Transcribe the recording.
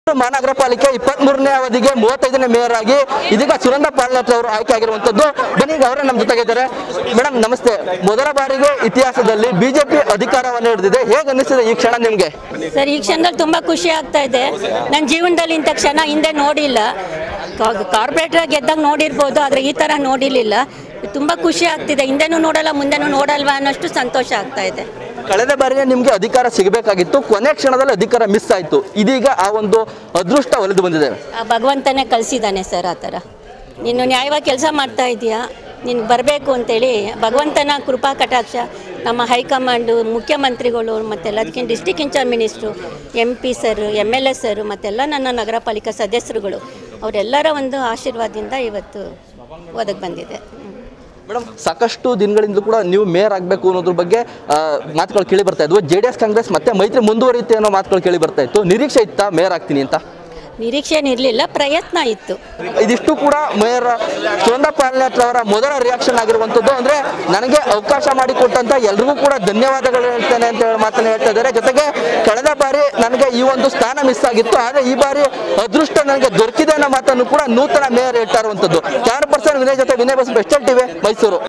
ಮಹಾನಗರ ಪಾಲಿಕೆ ಇಪ್ಪತ್ತ್ ಮೂರನೇ ಅವಧಿಗೆ ಮೂವತ್ತೈದನೇ ಮೇಯರ್ ಆಗಿ ಇದೀಗ ಸುರಂದ ಪಾಲ್ನಾಥ್ ಅವರು ಆಯ್ಕೆ ಆಗಿರುವಂತದ್ದು ಬನ್ನಿ ಈಗ ಅವರೇ ನಮ್ಮ ಜೊತೆಗಿದ್ದಾರೆ ಮೇಡಮ್ ನಮಸ್ತೆ ಮೊದಲ ಬಾರಿಗೆ ಇತಿಹಾಸದಲ್ಲಿ ಬಿಜೆಪಿ ಅಧಿಕಾರವನ್ನು ಹಿಡಿದಿದೆ ಹೇಗೆ ಅನ್ನಿಸ್ತಿದೆ ಈ ಕ್ಷಣ ನಿಮ್ಗೆ ಸರ್ ಈ ಕ್ಷಣದಲ್ಲಿ ತುಂಬ ಖುಷಿ ಆಗ್ತಾ ಇದೆ ನನ್ನ ಜೀವನದಲ್ಲಿ ಇಂಥ ಕ್ಷಣ ಹಿಂದೆ ನೋಡಿಲ್ಲ ಕಾರ್ಪೊರೇಟರ್ ಗೆದ್ದಾಗ ನೋಡಿರ್ಬೋದು ಆದರೆ ಈ ಥರ ನೋಡಿರಲಿಲ್ಲ ತುಂಬ ಖುಷಿ ಆಗ್ತಿದೆ ಹಿಂದೆನೂ ನೋಡಲ್ಲ ಮುಂದೆನೂ ನೋಡಲ್ವಾ ಅನ್ನೋಷ್ಟು ಸಂತೋಷ ಆಗ್ತಾ ಇದೆ ಕಳೆದ ಬಾರಿನೇ ನಿಮ್ಗೆ ಅಧಿಕಾರ ಸಿಗಬೇಕಾಗಿತ್ತು ಕೊನೆ ಕ್ಷಣದಲ್ಲಿ ಅಧಿಕಾರ ಮಿಸ್ ಆಯ್ತು ಇದೀಗ ಆ ಒಂದು ಅದೃಷ್ಟ ಒಲಿದು ಬಂದಿದೆ ಆ ಭಗವಂತನೇ ಕಳಿಸಿದ್ದಾನೆ ಸರ್ ಆ ಥರ ನೀನು ನ್ಯಾಯವಾಗಿ ಕೆಲಸ ಮಾಡ್ತಾ ಇದೀಯಾ ನೀನು ಬರಬೇಕು ಅಂತೇಳಿ ಭಗವಂತನ ಕೃಪಾ ಕಟಾಕ್ಷ ನಮ್ಮ ಹೈಕಮಾಂಡು ಮುಖ್ಯಮಂತ್ರಿಗಳು ಮತ್ತೆಲ್ಲ ಅದಕ್ಕೆ district incharge minister M P sir M L A sir ಮತ್ತೆಲ್ಲ ನನ್ನ ನಗರ ಪಾಲಿಕಾ ಸದಸ್ಯರುಗಳು ಅವರೆಲ್ಲರ ಒಂದು ಆಶೀರ್ವಾದದಿಂದ ಇವತ್ತು ಒದಗಿ ಬಂದಿದೆ ಮೇಡಮ್ ಸಾಕಷ್ಟು ದಿನಗಳಿಂದ ಕೂಡ ನೀವು ಮೇಯರ್ ಆಗಬೇಕು ಅನ್ನೋದ್ರ ಬಗ್ಗೆ ಆ, ಮಾತುಗಳು ಕೇಳಿ ಬರ್ತಾ ಇದ್ವು ಜೆ ಡಿ ಎಸ್ ಕಾಂಗ್ರೆಸ್ ಮತ್ತೆ ಮೈತ್ರಿ ಮುಂದುವರಿಯುತ್ತೆ ಅನ್ನೋ ಮಾತುಗಳು ಕೇಳಿ ಬರ್ತಾ ಇತ್ತು ನಿರೀಕ್ಷೆ ಇತ್ತಾ ಮೇಯರ್ ಆಗ್ತೀನಿ ಅಂತ ನಿರೀಕ್ಷೆ ಏನಿರಲಿಲ್ಲ ಪ್ರಯತ್ನ ಇತ್ತು ಇದಿಷ್ಟು ಕೂಡ ಮೇಯರ್ ಸುರಂದ ಪಾಲ್ನಾಥ್ ಅವರ ಮೊದಲ ರಿಯಾಕ್ಷನ್ ಆಗಿರುವಂಥದ್ದು ಅಂದ್ರೆ ನನಗೆ ಅವಕಾಶ ಮಾಡಿಕೊಟ್ಟಂತ ಎಲ್ರಿಗೂ ಕೂಡ ಧನ್ಯವಾದಗಳು ಹೇಳ್ತೇನೆ ಅಂತ ಹೇಳಿ ಮಾತನ್ನ ಹೇಳ್ತಾ ಇದ್ದಾರೆ ಜೊತೆಗೆ ಕಳೆದ ಬಾರಿ ನನಗೆ ಈ ಒಂದು ಸ್ಥಾನ ಮಿಸ್ ಆಗಿತ್ತು ಆದ್ರೆ ಈ ಬಾರಿ ಅದೃಷ್ಟ ನನಗೆ ದೊರಕಿದೆ ಅನ್ನೋ ಮಾತನ್ನು ಕೂಡ ನೂತನ ಮೇಯರ್ ಹೇಳ್ತಾ ಇರುವಂಥದ್ದು ಕ್ಯಾಮರಾ ಪರ್ಸನ್ ವಿನಯ್ ಜೊತೆ ವಿನಯ್ ಬಸ್ ಬೆಸ್ಟಲ್ ಟಿವಿ ಮೈಸೂರು